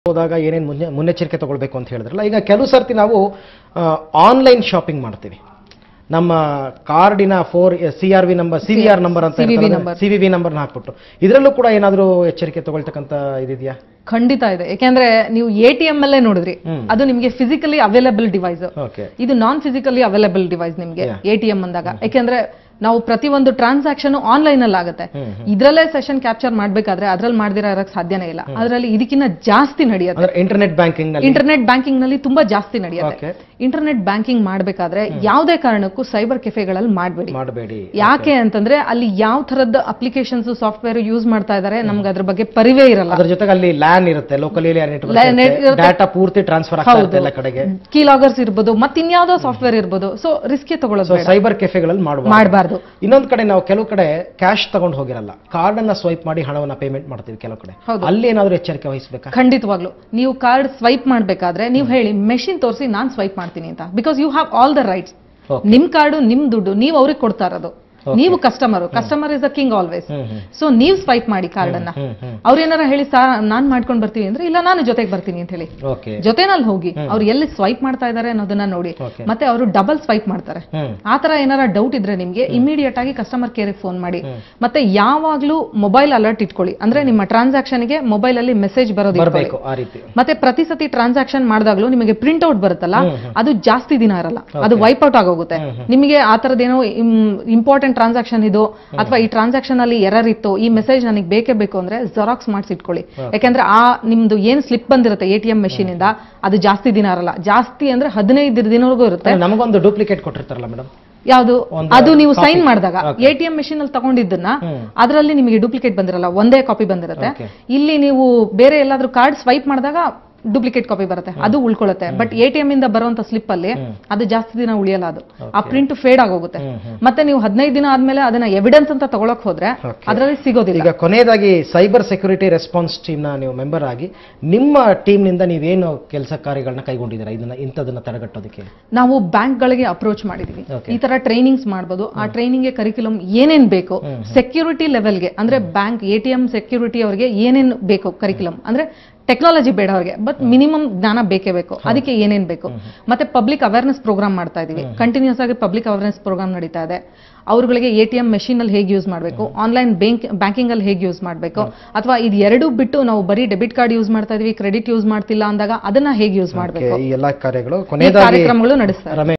ಹೋದಾಗ ಏನೇನು ಮುನ್ನೆ ಮುನ್ನೆಚ್ಚರಿಕೆ ತಗೊಳ್ಬೇಕು ಅಂತ ಹೇಳಿದ್ರಲ್ಲ ಈಗ ಕೆಲವು ಸರ್ತಿ ನಾವು ಆನ್ಲೈನ್ ಶಾಪಿಂಗ್ ಮಾಡ್ತೀವಿ ನಮ್ಮ ಕಾರ್ಡಿನ four C R V number C V R number ಅಂತ CVV number. C V V ನಂಬರ್ನ ಹಾಕ್ಬಿಟ್ಟು ಇದರಲ್ಲೂ ಕೂಡ ಏನಾದರೂ ಎಚ್ಚರಿಕೆ ತಗೊಳ್ತಕ್ಕಂಥ ಇದಿದೆಯಾ ಖಂಡಿತ ಇದೆ ಯಾಕೆಂದ್ರೆ ನೀವು ಎ ಟಿ ಎಂ ಅಲ್ಲೇ ನೋಡಿದ್ರಿ ಅದು ನಿಮ್ಗೆ ಫಿಸಿಕಲಿ ಅವೈಲಬಲ್ ಡಿವೈಸ್ ಓಕೆ ಇದು ನಾನ್ ಫಿಸಿಕಲಿ ಅವೈಲಬಲ್ ಡಿವೈಸ್ ನಿಮ್ಗೆ ಎ ಟಿ ಎಂ ಅಂದಾಗ ಯಾಕೆಂದ್ರೆ ನಾವು ಪ್ರತಿಯೊಂದು ಟ್ರಾನ್ಸಾಕ್ಷನ್ ಆನ್ಲೈನ್ ಅಲ್ಲಿ ಆಗುತ್ತೆ ಇದ್ರಲ್ಲೇ ಸೆಷನ್ ಕ್ಯಾಪ್ಚರ್ ಮಾಡ್ಬೇಕಾದ್ರೆ ಅದ್ರಲ್ಲಿ ಮಾಡ್ದಿರ ಇರಕ್ ಸಾಧ್ಯನೇ ಇಲ್ಲ ಅದ್ರಲ್ಲಿ ಇದಕ್ಕಿಂತ ಜಾಸ್ತಿ ನಡೆಯುತ್ತೆ ಅಂದ್ರೆ ಇಂಟರ್ನೆಟ್ ಬ್ಯಾಂಕಿಂಗ್ ನಲ್ಲಿ ಇಂಟರ್ನೆಟ್ ಬ್ಯಾಂಕಿಂಗ್ ನಲ್ಲಿ ತುಂಬಾ ಜಾಸ್ತಿ ನಡೆಯುತ್ತೆ ಓಕೆ ಇಂಟರ್ನೆಟ್ ಬ್ಯಾಂಕಿಂಗ್ ಮಾಡ್ಬೇಕಾದ್ರೆ ಯಾವುದೇ ಕಾರಣಕ್ಕೂ ಸೈಬರ್ ಕೆಫೆಗಳಲ್ಲಿ ಮಾಡಬೇಡಿ ಮಾಡಬೇಡಿ ಯಾಕೆ ಅಂತಂದ್ರೆ ಅಲ್ಲಿ ಯಾವ ತರದ ಅಪ್ಲಿಕೇಶನ್ಸ್ ಸಾಫ್ಟ್ವೇರ್ ಯೂಸ್ ಮಾಡ್ತಾ ಇದಾರೆ ನಮ್ಗೆ ಅದ್ರ ಬಗ್ಗೆ ಪರಿವೇ ಇರಲ್ಲ ಅದ್ರ ಜೊತೆಗೆ ಅಲ್ಲಿ ಲ್ಯಾನ್ ಇರುತ್ತೆ ಲೋಕಲ್ ಏರಿಯಾ LAN ನೆಟ್ವರ್ಕ್ ಇರುತ್ತೆ. ಡಾಟಾ ಪೂರ್ತಿ ಟ್ರಾನ್ಸ್ಫರ್ ಆಗ್ತಾ ಇರುತ್ತೆ ಎಲ್ಲ ಕಡೆಗೆ ಕೀ ಲಾಗರ್ಸ್ ಇರ್ಬೋದು ಮತ್ತೆ ಇನ್ಯಾವುದೋ ಸಾಫ್ಟ್ವೇರ್ ಇರ್ಬೋದು ಸೊ ರಿಸ್ಕ್ ತಗೊಳ್ಳೋದು ಸೊ ಬೇಡ. ಸೈಬರ್ ಕೆಫೆಗಳಲ್ಲಿ ಮಾಡಬಹುದು ಮಾಡಬಾರ್ದು ಇನ್ನೊಂದ್ ಕಡೆ ನಾವು ಕೆಲವು ಕಡೆ ಕ್ಯಾಶ್ ತಗೊಂಡು ಹೋಗಿರಲ್ಲ ಕಾರ್ಡ್ ಅನ್ನ ಸ್ವೈಪ್ ಮಾಡಿ ಹಣವನ್ನ ಪೇಮೆಂಟ್ ಮಾಡ್ತೀವಿ ಕೆಲವು ಕಡೆ ಹೌದು. ಅಲ್ಲಿ ಏನಾದ್ರು ಎಚ್ಚರಿಕೆ ವಹಿಸಬೇಕಾ ಖಂಡಿತವಾಗ್ಲು ನೀವು ಕಾರ್ಡ್ ಸ್ವೈಪ್ ಮಾಡ್ಬೇಕಾದ್ರೆ ನೀವು ಹೇಳಿ ಮೆಷಿನ್ ತೋರಿಸಿ ನಾನ್ ಸ್ವೈಪ್ ಮಾಡ್ತೀನಿ ಅಂತ because you have all the rights Okay. ನಿಮ್ ಕಾರ್ಡು ನಿಮ್ ದುಡ್ಡು ನೀವು ಅವ್ರಿಗೆ ಕೊಡ್ತಾ ಇರೋದು ನೀವು customer customer is a king always hmm hmm so ನೀವು ಸ್ವೈಪ್ ಮಾಡಿ ಕಾರ್ಡ್ ಅನ್ನ ಹ್ಮ್ ಹ್ಮ್ ಅವ್ರೇನಾರ ಹೇಳಿ ಸಾ ನಾನ್ ಮಾಡ್ಕೊಂಡ್ ಬರ್ತೀನಿ ಅಂದ್ರೆ ಇಲ್ಲ ನಾನು ಜೊತೆಗೆ ಬರ್ತೀನಿ ಅಂತ ಹೇಳಿ ಓಕೆ ಜೊತೆನಲ್ಲಿ ಹೋಗಿ ಅವ್ರು ಎಲ್ಲಿ ಸ್ವೈಪ್ ಮಾಡ್ತಾ ಇದಾರೆ ಅನ್ನೋದನ್ನ ನೋಡಿ Okay. ಮತ್ತೆ ಅವರು ಡಬಲ್ ಸ್ವೈಪ್ ಮಾಡ್ತಾರೆ ಹ್ಮ್ ಆ ತರ ಏನಾರ ಡೌಟ್ ಇದ್ರೆ ನಿಮ್ಗೆ ಇಮಿಡಿಯೇಟ್ ಆಗಿ ಕಸ್ಟಮರ್ ಕೇರ್ ಫೋನ್ ಮಾಡಿ ಮತ್ತೆ ಯಾವಾಗ್ಲೂ ಮೊಬೈಲ್ ಅಲರ್ಟ್ ಇಟ್ಕೊಳ್ಳಿ ಅಂದ್ರೆ ನಿಮ್ಮ ಟ್ರಾನ್ಸಾಕ್ಷನ್ ಗೆ ಮೊಬೈಲ್ ಅಲ್ಲಿ ಮೆಸೇಜ್ ಬರೋದು ಇಟ್ಕೊಳ್ಳಿ. ಬರ್ಬೇಕು ಆ ರೀತಿ ಮತ್ತೆ ಪ್ರತಿ ಸತಿ ಟ್ರಾನ್ಸಾಕ್ಷನ್ ಮಾಡಿದಾಗ್ಲೂ ನಿಮಗೆ ಪ್ರಿಂಟ್ ಔಟ್ ಬರುತ್ತಲ್ಲ ಅದು ಜಾಸ್ತಿ ದಿನ ಇರಲ್ಲ ಅದು ವೈಪ್ ಔಟ್ ಆಗೋಗುತ್ತೆ ನಿಮಗೆ ಆ ತರದೇನೋ ಇಂಪಾರ್ಟೆಂಟ್ ಟ್ರಾನ್ಸಾಕ್ಷನ್ ಇದು ಅಥವಾ ಈ ಟ್ರಾನ್ಸಾಕ್ಷನ್ ಅಲ್ಲಿ ಎರರ್ ಇತ್ತು ಈ ಮೆಸೇಜ್ ನನಗೆ ಬೇಕೇ ಬೇಕು ಅಂದ್ರೆ ಜೆರಾಕ್ಸ್ ಮಾಡಿಸಿ ಇಟ್ಕೊಳ್ಳಿ ಯಾಕಂದ್ರೆ ಆ ನಿಮ್ದು ಏನ್ ಸ್ಲಿಪ್ ಬಂದಿರುತ್ತೆ ಎ ಟಿ ಎಂ ಮೆಷಿನ್ ಇಂದ ಅದು ಜಾಸ್ತಿ ದಿನ ಇರಲ್ಲ ಜಾಸ್ತಿ ಅಂದ್ರೆ ಹದಿನೈದು ದಿನವರೆಗೂ ಇರುತ್ತೆ ನಮಗೊಂದು ಡೂಪ್ಲಿಕೇಟ್ ಕೊಟ್ಟಿರ್ತಾರಲ್ಲ ಮೇಡಮ್ ಯಾವುದು ಒಂದು ಅದು ನೀವು ಸೈನ್ ಮಾಡಿದಾಗ ಎ ಟಿ ಎಂ ಮೆಷಿನ್ ಅಲ್ಲಿ ತಗೊಂಡಿದ್ದನ್ನ ಅದರಲ್ಲಿ ನಿಮಗೆ ಡೂಪ್ಲಿಕೇಟ್ ಬಂದಿರಲ್ಲ ಒಂದೇ ಕಾಪಿ ಬಂದಿರುತ್ತೆ Okay. ಇಲ್ಲಿ ನೀವು ಬೇರೆ ಎಲ್ಲಾದ್ರೂ ಕಾರ್ಡ್ ಸ್ವೈಪ್ ಮಾಡಿದಾಗ ಡೂಪ್ಲಿಕೇಟ್ ಕಾಪಿ ಬರುತ್ತೆ ಅದು ಉಳ್ಕೊಳ್ಳುತ್ತೆ ಬಟ್ ಎ ಟಿ ಎಂ ಇಂದ ಬರುವಂತ ಸ್ಲಿಪ್ ಅಲ್ಲಿ ಅದು ಜಾಸ್ತಿ ದಿನ ಉಳಿಯಲ್ಲ ಅದು ಆ ಪ್ರಿಂಟ್ ಫೇಡ್ ಆಗೋಗುತ್ತೆ ಮತ್ತೆ ನೀವು ಹದಿನೈದು ದಿನ ಆದ್ಮೇಲೆ ಅದನ್ನ ಎವಿಡೆನ್ಸ್ ಅಂತ ತಗೊಳಕ್ ಹೋದ್ರೆ Okay. ಅದರಲ್ಲಿ ಸಿಗೋದಿಲ್ಲ ಈಗ ಕೊನೆಯದಾಗಿ ಸೈಬರ್ ಸೆಕ್ಯೂರಿಟಿ ರೆಸ್ಪಾನ್ಸ್ ಟೀಮ್ನ ನೀವು ಮೆಂಬರ್ ಆಗಿ ನಿಮ್ಮ ಟೀಮ್ನಿಂದ ನೀವೇನು ಕೆಲಸ ಕಾರ್ಯಗಳನ್ನ ಕೈಗೊಂಡಿದ್ದೀರಾ ಇದನ್ನ ಇಂಥದನ್ನ ತಡೆಗಟ್ಟೋದಕ್ಕೆ ನಾವು ಬ್ಯಾಂಕ್ಗಳಿಗೆ ಅಪ್ರೋಚ್ ಮಾಡಿದೀವಿ Okay. ಈ ತರ ಟ್ರೈನಿಂಗ್ಸ್ ಮಾಡ್ಬೋದು ಆ ಟ್ರೈನಿಂಗ್ ಗೆ ಕರಿಕ್ಯುಲಮ್ ಏನೇನ್ ಬೇಕು ಸೆಕ್ಯೂರಿಟಿ ಲೆವೆಲ್ಗೆ ಅಂದ್ರೆ bank A T M security ಅವರಿಗೆ ಏನೇನ್ ಬೇಕು ಕರಿಕ್ಯುಲಮ್ ಅಂದ್ರೆ ಟೆಕ್ನಾಲಜಿ ಬೇಡ ಅವ್ರಿಗೆ ಬಟ್ ಮಿನಿಮಮ್ ಜ್ಞಾನ ಬೇಕೇ ಬೇಕು ಅದಕ್ಕೆ ಏನೇನ್ ಬೇಕು ಮತ್ತೆ ಪಬ್ಲಿಕ್ ಅವೇರ್ನೆಸ್ ಪ್ರೋಗ್ರಾಮ್ ಮಾಡ್ತಾ ಇದೀವಿ ಕಂಟಿನ್ಯೂಸ್ ಆಗಿ ಪಬ್ಲಿಕ್ ಅವೇರ್ನೆಸ್ ಪ್ರೋಗ್ರಾಮ್ ನಡೀತಾ ಇದೆ ಅವ್ರುಗಳಿಗೆ ಎ ಟಿ ಎಂ ಮೆಷಿನ್ ಅಲ್ಲಿ ಹೇಗೆ ಯೂಸ್ ಮಾಡಬೇಕು ಆನ್ಲೈನ್ ಬ್ಯಾಂಕ್ ಬ್ಯಾಂಕಿಂಗ್ ಅಲ್ಲಿ ಹೇಗೆ ಯೂಸ್ ಮಾಡಬೇಕು ಅಥವಾ ಇದು ಎರಡು ಬಿಟ್ಟು ನಾವು ಬರೀ ಡೆಬಿಟ್ ಕಾರ್ಡ್ ಯೂಸ್ ಮಾಡ್ತಾ ಇದೀವಿ ಕ್ರೆಡಿಟ್ ಯೂಸ್ ಮಾಡ್ತಿಲ್ಲ ಅಂದಾಗ ಅದನ್ನ ಹೇಗೆ ಯೂಸ್ ಮಾಡಬೇಕು ಈ ಎಲ್ಲಾ ಕಾರ್ಯಗಳು ಈ ಕೊನೆಯದಾಗಿ ಕಾರ್ಯಕ್ರಮಗಳು ನಡೆಸ್ತಾರೆ ರಮೇಶ್